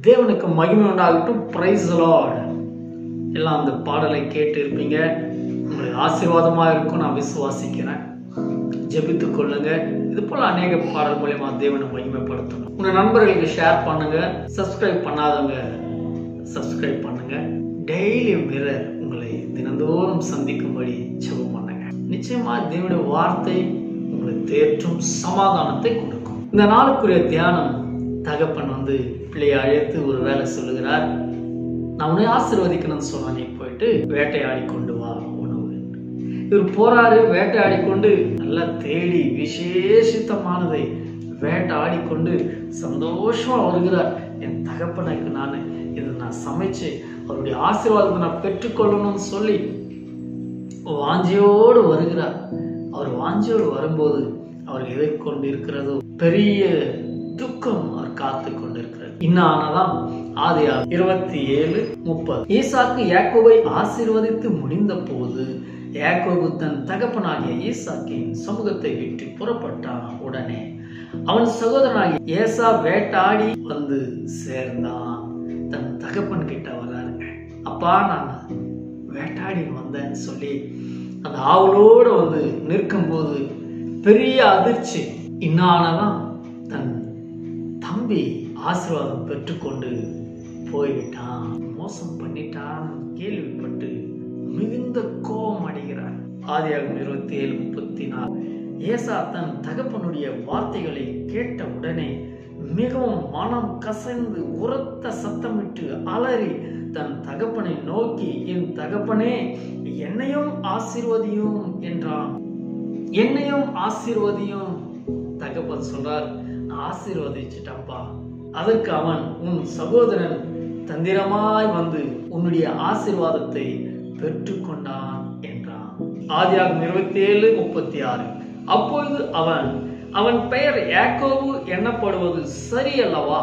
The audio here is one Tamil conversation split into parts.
தேவனுக்கு மகிமை உண்டாகட்டும் பிரைஸ் லார்ட் எல்லாம் அந்த பாடலை கேட்டு இருப்பீங்க உங்களுக்கு ஆசீர்வாதமா இருக்கும் நான் விசுவாசிக்கிறேன் ஜெபித்துக் கொள்ளுங்க இது போல அநேக பாடல் மூலியமா தேவனை மகிமைப்படுத்தணும் உங்க நண்பர்களுக்கு ஷேர் பண்ணுங்க சப்ஸ்கிரைப் பண்ணாதவங்க சப்ஸ்கிரைப் பண்ணுங்க டெய்லி மிரர் உங்களை தினந்தோறும் சந்திக்கும்படி ஜெபம் பண்ணுங்க நிச்சயமா தேவனுடைய வார்த்தை உங்களுக்கு தேற்றும் சமாதானத்தை கொடுக்கும் இந்த நாளுக்குரிய தியானம் தகப்பன் வந்து பிள்ளையை அழைத்து ஒரு வேலை சொல்லுகிறார் நான் உன்னை ஆசீர்வதிக்கணும்னு சொன்னா நீ போயிட்டு வேட்டையாடி கொண்டு வா உணவு என்று. இவர் போறாரு வேட்டையாடி கொண்டு நல்லா தேடி விசேஷித்தமானதை வேட்டையாடி கொண்டு சந்தோஷமா வருகிறார் என் தகப்பனுக்கு நான் இதை நான் சமைச்சு அவருடைய ஆசீர்வாதத்தை நான் பெற்றுக்கொள்ளணும்னு சொல்லி வாஞ்சியோடு வருகிறார் அவர் வாஞ்சியோடு வரும்போது அவர் எதிர்கொண்டு இருக்கிறதோ பெரிய துக்கம் அவர் காத்து கொண்டிருக்கிறார் இன்னானதான் ஆதியா இருபத்தி ஏழு முப்பது ஈசாக்கு யாக்கோபை ஆசீர்வதித்து முடிந்த போது யாக்கோபு தன் தகப்பனாகிய ஈசாக்கின் சமூகத்தை விட்டு புறப்பட்டான் உடனே அவன் சகோதரனாகிய ஏசா வேட்டாடி வந்து சேர்ந்தான் தன் தகப்பன் கிட்ட வராருங்க அப்பா நான் வேட்டாடி வந்தேன்னு சொல்லி அந்த ஆவலோடு வந்து நிற்கும்போது பெரிய அதிர்ச்சி இன்னானதான் தன் தம்பி ஆசீர்வாதம் பெற்றுக்கொண்டு போய்விட்டான் மோசம் பண்ணிட்டான் கேள்விப்பட்டு மிகுந்த கோபம் அடைகிறார் ஆதியாகும் இருபத்தி ஏழு முப்பத்தி நாலு ஏசா தன் தகப்பனுடைய வார்த்தைகளை கேட்ட உடனே மிகவும் மனம் கசைந்து உரத்த சத்தமிட்டு அலறி தன் தகப்பனை நோக்கி என் தகப்பனே என்னையும் ஆசீர்வதியும் என்றான் என்னையும் ஆசீர்வதியும் தகப்பன் சொல்றார் நான் ஆசீர்வதிச்சிட்டப்பா அதற்கு அவன் உன் சகோதரன் தந்திரமாய் வந்து உன்னுடைய ஆசீர்வாதத்தை பெற்றுக்கொண்டான் என்றான் ஆதியாகும் இருபத்தி ஏழு முப்பத்தி ஆறு அப்பொழுது அவன் அவன் பெயர் யாக்கோபு எண்ணப்படுவது சரியல்லவா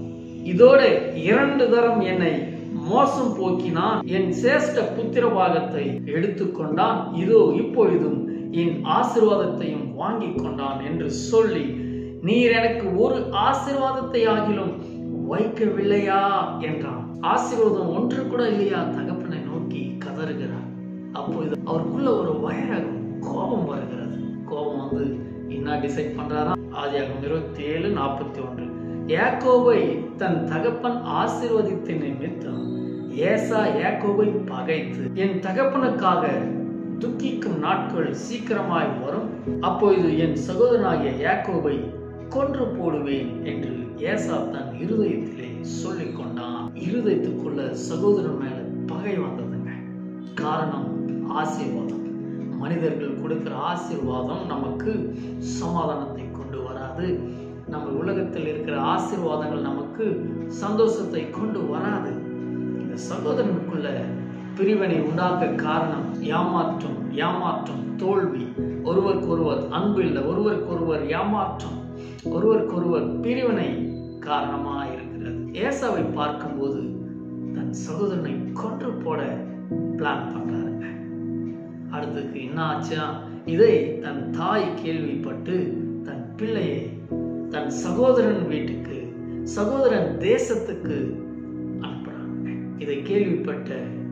இதோட இரண்டு தரம் என்னை மோசம் போக்கினான் என் சேஷ்ட புத்திர பாகத்தை எடுத்துக்கொண்டான் இதோ இப்பொழுதும் என் ஆசீர்வாதத்தையும் வாங்கி கொண்டான் என்று சொல்லி நீர் எனக்கு ஒரு ஆசீர்வாதத்தை ஆகிலும் வைக்கவில்லையா என்றான் ஆசீர்வாதம் ஒன்று கூட இல்லையா தகப்பனை நோக்கி கதறுகிறார் அப்பொழுது அவருக்குள்ள ஒரு வைரகம் கோபம் வருகிறது கோபம் வந்து என்ன டிசைட் பண்றாரா ஆதியாகம் இருபத்தி ஏழு நாற்பத்தி ஒன்று யாக்கோபை தன் தகப்பன் ஆசீர்வதித்த நிமித்தம் ஏசா யாக்கோபை பகைத்து என் தகப்பனுக்காக துக்கிக்கும் நாட்கள் சீக்கிரமாய் வரும் அப்பொழுது என் சகோதரனாகிய யாக்கோபை கொன்று போடுவேன் என்று ஏசா தன் இருதயத்திலே சொல்லிக் கொண்டான் இருதயத்துக்குள்ள சகோதரன் மேல பகை வந்ததுங்க காரணம் ஆசீர்வாதம் மனிதர்கள் கொடுக்கிற ஆசீர்வாதம் நமக்கு சமாதானத்தை கொண்டு வராது நம்ம உலகத்தில் இருக்கிற ஆசீர்வாதங்கள் நமக்கு சந்தோஷத்தை கொண்டு வராது இந்த சகோதரனுக்குள்ள பிரிவினை உண்டாக்க காரணம் ஏமாற்றம் ஏமாற்றம் தோல்வி ஒருவருக்கொருவர் அன்பு இல்லை ஒருவருக்கொருவர் ஏமாற்றம் ஒருவருக்கொருவர் பிரிவினை காரணமா இருக்கிறது ஏசாவை பார்க்கும்போது தன் சகோதரனை கொன்று போட பிளான் பண்றாருங்க அடுத்ததுக்கு என்ன ஆச்சா இதை தன் தாய் கேள்விப்பட்டு தன் பிள்ளையை தன் சகோதரன் வீட்டுக்கு சகோதரன் தேசத்துக்கு அனுப்புறாங்க இதை கேள்விப்பட்ட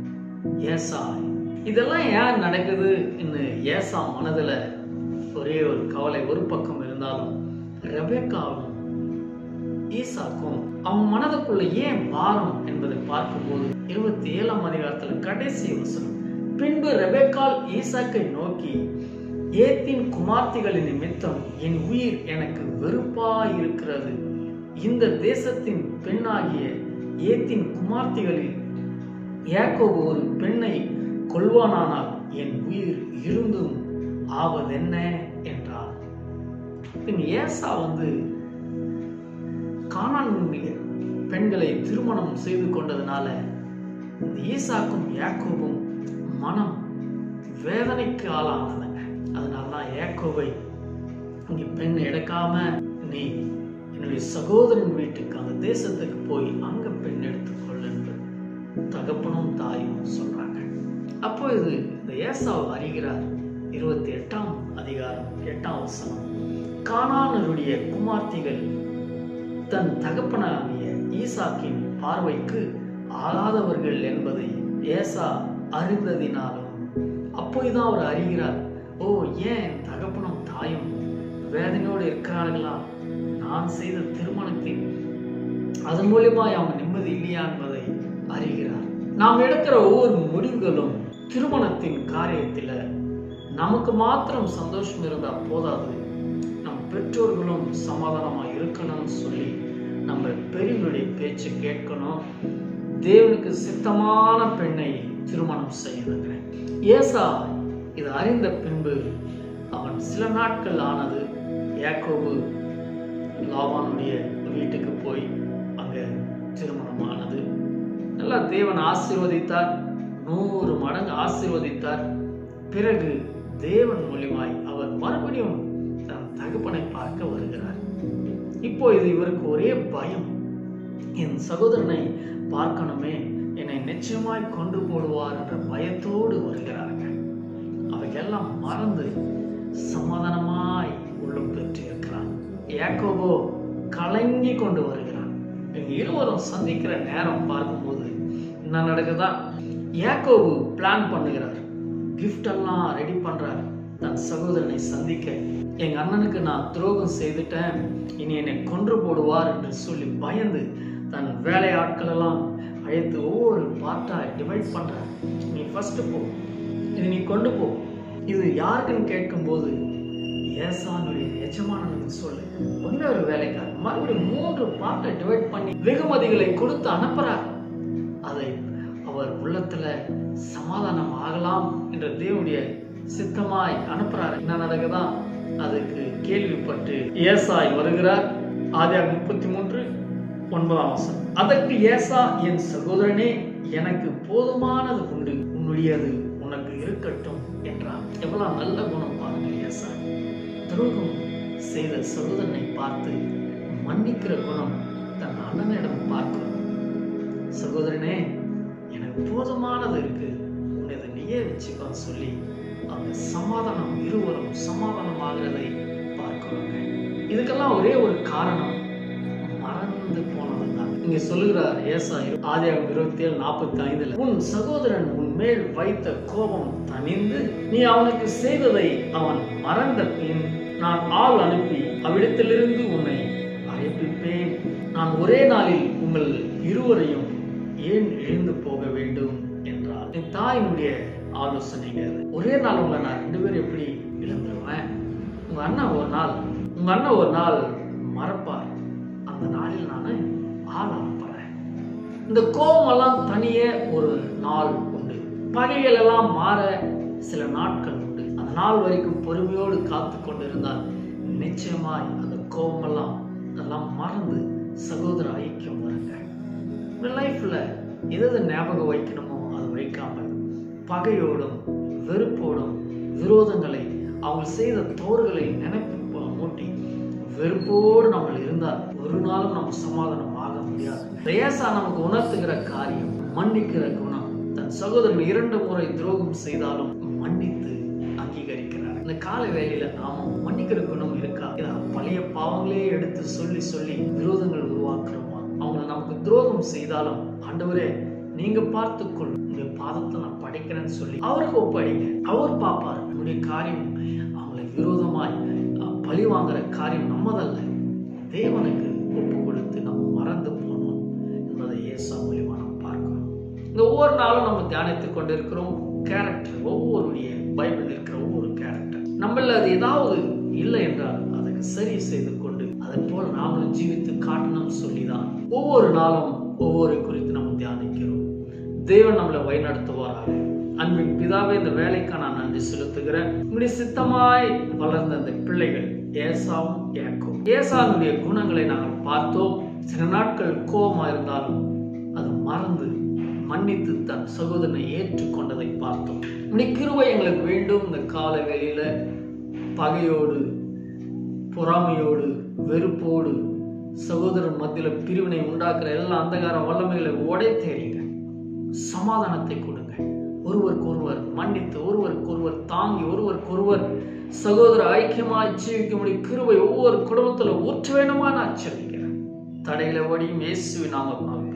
ஏசா இதெல்லாம் ஏன் நடக்குது ஏசா மனதுல ஒரே ஒரு கவலை ஒரு பக்கம் இருந்தாலும் ரெபேக்காவும் ஈசாக்கும் அவன் மனதுக்குள்ள ஏன் பாரம் என்பதை பார்க்கும்போது இருபத்தி ஏழாம் அதிகாரத்துல கடைசி வசனம் பின்பு ரெபேக்கால் ஈசாக்கை நோக்கி ஏத்தின் குமார்த்திகளின் நிமித்தம் என் உயிர் எனக்கு வெறுப்பாய் இருக்கிறது இந்த தேசத்தின் பெண்ணாகிய ஏத்தின் குமார்த்திகளில் யாக்கோபு ஒரு பெண்ணை கொள்வானானால் என் உயிர் இருந்தும் ஆவதென்ன என்றார் பின் ஏசா வந்து கானானுடைய பெண்களை திருமணம் செய்து கொண்டதுனால இந்த ஈசாக்கும் யாக்கோபும் மனம் வேதனைக்கு ஆளானதுங்க அதனாலதான் யாக்கோபை இங்க பெண் எடுக்காம நீ என்னுடைய சகோதரன் வீட்டுக்கு அந்த தேசத்துக்கு போய் அங்க பெண் எடுத்துக்கொள் என்று தகப்பனும் தாயும் சொல்றாங்க அப்போ இது இந்த ஏசாவை அறிகிறார் இருபத்தி எட்டாம் அதிகாரம் எட்டாம் வசனம் கானானருடைய குமார்த்திகள் தன் தகப்பனாகிய ஈசாக்கின் பார்வைக்கு ஆளாதவர்கள் என்பதை ஏசா அறிந்ததினாலும் அப்போதுதான் அவர் அறிகிறார் ஓ ஏன் என் தகப்பனும் தாயும் வேதனையோடு இருக்கிறார்களா நான் செய்த திருமணத்தின் அதன் மூலியமாய் அவங்க நிம்மதி இல்லையா என்பதை அறிகிறார் நாம் எடுக்கிற ஒவ்வொரு முடிவுகளும் திருமணத்தின் காரியத்தில் நமக்கு மாத்திரம் சந்தோஷம் இருந்தா போதாது நம் பெற்றோர்களும் சமாதானமா இருக்கணும்னு சொல்லி நம்ம பெரியவருடைய பேச்சு கேட்கணும் தேவனுக்கு சித்தமான பெண்ணை திருமணம் செய்யணுங்க ஏசா இது அறிந்த பின்பு அவன் சில நாட்கள் ஆனது யாக்கோபு லாபானுடைய வீட்டுக்கு போய் அங்க திருமணம் ஆனது நல்லா தேவன் ஆசீர்வதித்தார் நூறு மடங்கு ஆசீர்வதித்தார் பிறகு தேவன் மூலியமாய் அவர் மறுபடியும் தன் தகப்பனை பார்க்க வருகிறார் இப்போ இது இவருக்கு ஒரே பயம் என் சகோதரனை பார்க்கணுமே என்னை நிச்சயமாய் கொண்டு போடுவார் என்ற பயத்தோடு வருகிறார்கள் அவையெல்லாம் மறந்து சமாதானமாய் உள்ளம் பெற்றிருக்கிறான் யாக்கோபோ கலங்கி கொண்டு வருகிறான் இவங்க இருவரும் சந்திக்கிற நேரம் பார்க்கும்போது என்ன நடக்குதா யாக்கோபு பிளான் பண்ணுகிறார் gift எல்லாம் ரெடி பண்றார் தன் சகோதரனை சந்திக்க எங்க அண்ணனுக்கு நான் துரோகம் செய்துட்டேன் இனி என்னை கொன்று போடுவார் என்று சொல்லி பயந்து தன் வேலையாட்கள் எல்லாம் அழைத்து ஒவ்வொரு பார்ட்டா டிவைட் பண்றார் நீ ஃபர்ஸ்ட் போ இது நீ கொண்டு போ இது யாருக்குன்னு கேட்கும்போது ஏசானுடைய எஜமானனுக்கு சொல்லு இன்னொரு வேலைக்காரன் மறுபடியும் மூன்று பார்ட்டை டிவைட் பண்ணி வெகுமதிகளை கொடுத்து அனுப்புறார் அதை அவர் உள்ளத்துல சமாதானம் ஆகலாம் என்ற தேவனுடைய சித்தமாய் அனுப்புறாரு என்ன நடக்குதா அதுக்கு கேள்விப்பட்டு ஏசாய் வருகிறார் ஆதியாக முப்பத்தி மூன்று ஒன்பதாம் வசனம் அதற்கு ஏசா என் சகோதரனே எனக்கு போதுமானது உண்டு உன்னுடையது உனக்கு இருக்கட்டும் என்றான் எவ்வளவு நல்ல குணம் பாருங்க ஏசா துரோகம் செய்த சகோதரனை பார்த்து மன்னிக்கிற குணம் தன் அண்ணனிடம் பார்க்கிறோம் சகோதரனே எனக்கு போதுமானது இருக்கு உன்னை நீயே வச்சுக்கோன்னு சொல்லி அவங்க சமாதானம் இருவரும் சமாதானம் ஆகிறதை பார்க்கிறோங்க இதுக்கெல்லாம் ஒரே ஒரு காரணம் மறந்து போனதுதான் இங்க சொல்லுகிறார் ஏசா ஆதியாகம் இருபத்தி ஏழு நாற்பத்தி ஐந்துல உன் சகோதரன் உன் மேல் வைத்த கோபம் தணிந்து நீ அவனுக்கு செய்ததை அவன் மறந்த பின் நான் ஆள் அனுப்பி அவ்விடத்திலிருந்து உன்னை அழைப்பிப்பேன் நான் ஒரே நாளில் உங்கள் இருவரையும் ஏன் எழுந்து போக வேண்டும் என்றார் என் தாயினுடைய ஆலோசனைங்க அது. ஒரே நாள் உங்களை நான் ரெண்டு பேரும் எப்படி இழந்துருவேன் உங்க அண்ணன் ஒரு நாள் உங்க அண்ணன் ஒரு நாள் மறப்பார் அந்த நாளில் நான் ஆள் அனுப்புறேன் இந்த கோபமெல்லாம் தனியே ஒரு நாள் உண்டு பகைகள் எல்லாம் மாற சில நாட்கள் உண்டு அந்த நாள் வரைக்கும் பொறுமையோடு காத்து கொண்டிருந்தால் நிச்சயமாய் அந்த கோபமெல்லாம் அதெல்லாம் மறந்து சகோதர ஐக்கியம் வருங்க இந்த லைஃப்ல எது எது ஞாபகம் வைக்கணுமோ அது வைக்காமல் பகையோடும் வெறுப்போடும் விரோதங்களை அவங்க செய்த தவறுகளை நினைப்பு மூட்டி வெறுப்போடு நம்ம இருந்தால் ஒரு நாளும் நம்ம சமாதானம் ஆக முடியாது ஏசா நமக்கு உணர்த்துகிற காரியம் மன்னிக்கிற குணம் தன் சகோதரன் இரண்டு முறை துரோகம் செய்தாலும் மன்னித்து அங்கீகரிக்கிறார் இந்த கால வேளையில நாமும் மன்னிக்கிற குணம் இருக்கா இத பழைய பாவங்களே எடுத்து சொல்லி சொல்லி விரோதங்கள் உருவாக்குறோமா அவங்க நமக்கு துரோகம் செய்தாலும் ஆண்டவரே நீங்க பார்த்துக்கொள் உங்க பாதத்தை நான் படைக்கிறேன்னு சொல்லி அவருக்கு ஒப்படைங்க அவர் பார்ப்பார் நம்முடைய காரியம் அவங்களை விரோதமாய் அஹ், பழி வாங்குற காரியம் நம்மதல்ல தேவனுக்கு ஒப்பு கொடுத்து நம்ம மறந்து போனோம் என்பதை ஏசா மூலியமா நம்ம பார்க்கிறோம் இந்த ஒவ்வொரு நாளும் நம்ம தியானித்துக் கொண்டிருக்கிறோம் கேரக்டர் ஒவ்வொருடைய பைபிள் இருக்கிற ஒவ்வொரு கேரக்டர் நம்மள அது ஏதாவது இல்லை என்றால் அதுக்கு சரி செய்து கொண்டு அதை போல நாமளும் ஜீவித்து காட்டணும் சொல்லிதான் ஒவ்வொரு நாளும் ஒவ்வொரு குறித்து நம்ம தியானிக்கிறோம் தேவன் நம்மளை வழிநடத்துவாராக அன்பின் பிதாவே இந்த வேலைக்காக நான் நன்றி செலுத்துகிறேன் உங்களுடைய சித்தமாய் வளர்ந்த அந்த பிள்ளைகள் ஏசாவும் ஏக்கும் ஏசாவுடைய குணங்களை நாங்கள் பார்த்தோம் சில நாட்கள் கோபமா இருந்தாலும் அது மறந்து மன்னித்து தன் சகோதரனை ஏற்றுக்கொண்டதை பார்த்தோம் உடைய கிருபை எங்களுக்கு வேண்டும் இந்த கால வேளையில பகையோடு பொறாமையோடு வெறுப்போடு சகோதரன் மத்தியில பிரிவினை உண்டாக்குற எல்லா அந்தகார வல்லமைகளை உடைத்தேறிங்க சமாதானத்தை கொடுங்க ஒருவருக்கு ஒருவர் மன்னித்து ஒருவருக்கு ஒருவர் தாங்கி ஒருவருக்கு ஒருவர் சகோதர ஐக்கியமாய் ஜீவிக்க முடியும் கிருபை ஒவ்வொரு குடும்பத்துல ஊற்ற வேணுமா நான் சொல்லிக்கிறேன் தடைகளை ஓடியும் இயேசுவின் நாமத்தினால்